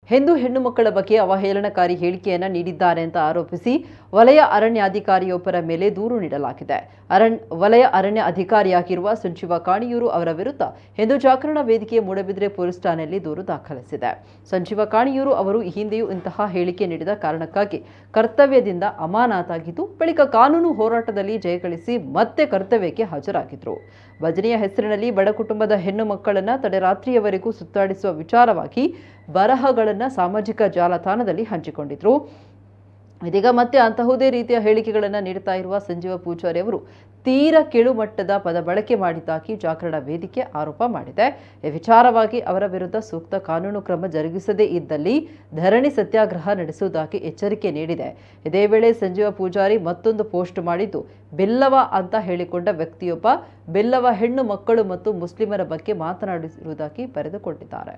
ಹಿಂದೂ ಹೆಣ್ಣು ಮಕ್ಕಳ ಬಗ್ಗೆ ಅವಹೇಳನಕಾರಿ ಹೇಳಿಕೆಯನ್ನ ನೀಡಿದ್ದಾರೆ ಅಂತ ಆರೋಪಿಸಿ ವಲಯ ಅರಣ್ಯಾಧಿಕಾರಿಯೊಬ್ಬರ ಮೇಲೆ ದೂರು ನೀಡಲಾಗಿದೆ ಅರಣ್ ವಲಯ ಅರಣ್ಯ ಅಧಿಕಾರಿಯಾಗಿರುವ ಸಂಜೀವ ಕಾಣಿಯೂರು ಅವರ ವಿರುದ್ಧ ಹಿಂದೂ ಜಾಗರಣ ವೇದಿಕೆ ಮೂಡಬಿದ್ರೆ ಪೊಲೀಸ್ ಠಾಣೆಯಲ್ಲಿ ದೂರು ದಾಖಲಿಸಿದೆ ಸಂಜೀವ ಕಾಣಿಯೂರು ಅವರು ಈ ಹಿಂದೆಯೂ ಇಂತಹ ಹೇಳಿಕೆ ನೀಡಿದ ಕಾರಣಕ್ಕಾಗಿ ಕರ್ತವ್ಯದಿಂದ ಅಮಾನತಾಗಿದ್ದು ಬಳಿಕ ಕಾನೂನು ಹೋರಾಟದಲ್ಲಿ ಜಯಗಳಿಸಿ ಮತ್ತೆ ಕರ್ತವ್ಯಕ್ಕೆ ಹಾಜರಾಗಿದ್ರು ಭಜನೆಯ ಹೆಸರಿನಲ್ಲಿ ಬಡ ಕುಟುಂಬದ ಹೆಣ್ಣು ಮಕ್ಕಳನ್ನ ತಡರಾತ್ರಿಯವರೆಗೂ ಸುತ್ತಾಡಿಸುವ ವಿಚಾರವಾಗಿ ಬರಹಗಳನ್ನ ಸಾಮಾಜಿಕ ಜಾಲತಾಣದಲ್ಲಿ ಹಂಚಿಕೊಂಡಿದ್ರು ಇದೀಗ ಮತ್ತೆ ಅಂತಹುದೇ ರೀತಿಯ ಹೇಳಿಕೆಗಳನ್ನು ನೀಡುತ್ತಾ ಇರುವ ಸಂಜೀವ ಪೂಜಾರಿ ಅವರು ತೀರ ಕೆಳುಮಟ್ಟದ ಪದ ಬಳಕೆ ಮಾಡಿದ್ದಾಗಿ ಜಾಗರಣ ವೇದಿಕೆ ಆರೋಪ ಮಾಡಿದೆ ಈ ವಿಚಾರವಾಗಿ ಅವರ ವಿರುದ್ಧ ಸೂಕ್ತ ಕಾನೂನು ಕ್ರಮ ಜರುಗಿಸದೇ ಇದ್ದಲ್ಲಿ ಧರಣಿ ಸತ್ಯಾಗ್ರಹ ನಡೆಸುವುದಾಗಿ ಎಚ್ಚರಿಕೆ ನೀಡಿದೆ ಇದೇ ವೇಳೆ ಸಂಜೀವ ಪೂಜಾರಿ ಮತ್ತೊಂದು ಪೋಸ್ಟ್ ಮಾಡಿದ್ದು ಬೆಲ್ಲವ ಅಂತ ಹೇಳಿಕೊಂಡ ವ್ಯಕ್ತಿಯೊಬ್ಬ ಬೆಲ್ಲವ ಹೆಣ್ಣು ಮಕ್ಕಳು ಮತ್ತು ಮುಸ್ಲಿಮರ ಬಗ್ಗೆ ಮಾತನಾಡಿರುವುದಾಗಿ ಬರೆದುಕೊಂಡಿದ್ದಾರೆ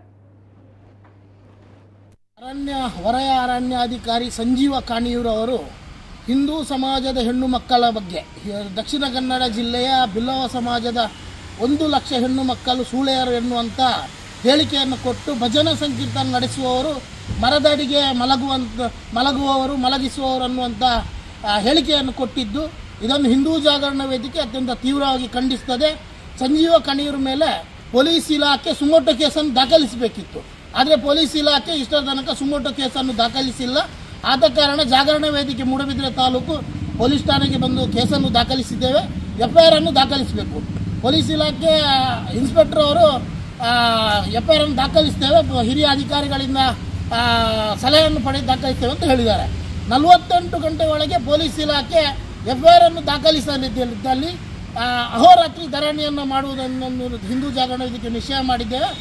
ಅರಣ್ಯ ವಲಯ ಅರಣ್ಯಾಧಿಕಾರಿ ಸಂಜೀವ ಕಾಣಿಯೂರು ಅವರು ಹಿಂದೂ ಸಮಾಜದ ಹೆಣ್ಣು ಮಕ್ಕಳ ಬಗ್ಗೆ ದಕ್ಷಿಣ ಕನ್ನಡ ಜಿಲ್ಲೆಯ ಬಿಲ್ಲವ ಸಮಾಜದ ಒಂದು ಲಕ್ಷ ಹೆಣ್ಣು ಮಕ್ಕಳು ಸೂಳೆಯರು ಎನ್ನುವಂಥ ಹೇಳಿಕೆಯನ್ನು ಕೊಟ್ಟು ಭಜನಾ ಸಂಕೀರ್ತನ ನಡೆಸುವವರು ಮರದಡಿಗೆ ಮಲಗುವಂತ ಮಲಗುವವರು ಮಲಗಿಸುವವರು ಅನ್ನುವಂಥ ಆ, ಹೇಳಿಕೆಯನ್ನು ಕೊಟ್ಟಿದ್ದು ಇದನ್ನು ಹಿಂದೂ ಜಾಗರಣ ವೇದಿಕೆ ಅತ್ಯಂತ ತೀವ್ರವಾಗಿ ಖಂಡಿಸ್ತದೆ ಸಂಜೀವ ಕಣಿಯೂರ್ ಮೇಲೆ ಪೊಲೀಸ್ ಇಲಾಖೆ ಸುಮೋಟೋ ಕೇಸನ್ನು ದಾಖಲಿಸಬೇಕಿತ್ತು ಆದರೆ ಪೊಲೀಸ್ ಇಲಾಖೆ ಇಷ್ಟರ ತನಕ ಸುಮೋಟೋ ಕೇಸನ್ನು ದಾಖಲಿಸಿಲ್ಲ ಆದ ಕಾರಣ ಜಾಗರಣ ವೇದಿಕೆ ಮೂಡಬಿದ್ರೆ ತಾಲೂಕು ಪೊಲೀಸ್ ಠಾಣೆಗೆ ಬಂದು ಕೇಸನ್ನು ದಾಖಲಿಸಿದ್ದೇವೆ ಎಫ್ ಐ ಆರ್ ಅನ್ನು ದಾಖಲಿಸಬೇಕು ಪೊಲೀಸ್ ಇಲಾಖೆ ಆ, ಇನ್ಸ್ಪೆಕ್ಟರ್ ಅವರು ಎಫ್ ಐ ಆರ್ ಅನ್ನು ದಾಖಲಿಸ್ತೇವೆ ಪ- ಹಿರಿಯ ಅಧಿಕಾರಿಗಳಿಂದ ಆ, ಸಲಹೆಯನ್ನು ಪಡೆದು ದಾಖಲಿಸ್ತೇವೆ ಅಂತ ಹೇಳಿದ್ದಾರೆ ನಲವತ್ತೆಂಟು ಗಂಟೆ ಒಳಗೆ ಪೊಲೀಸ್ ಇಲಾಖೆ ಎಫ್ ಐ ಆರ್ ಅನ್ನು ದಾಖಲಿಸಲಿದ್ದಲ್ಲಿ ಆ, ಅಹೋರಾತ್ರಿ ಧರಣಿಯನ್ನು ಮಾಡುವುದನ್ನು ಹಿಂದೂ ಜಾಗರಣ ವೇದಿಕೆ ನಿಶ್ಚಯ ಮಾಡಿದ್ದೇವೆ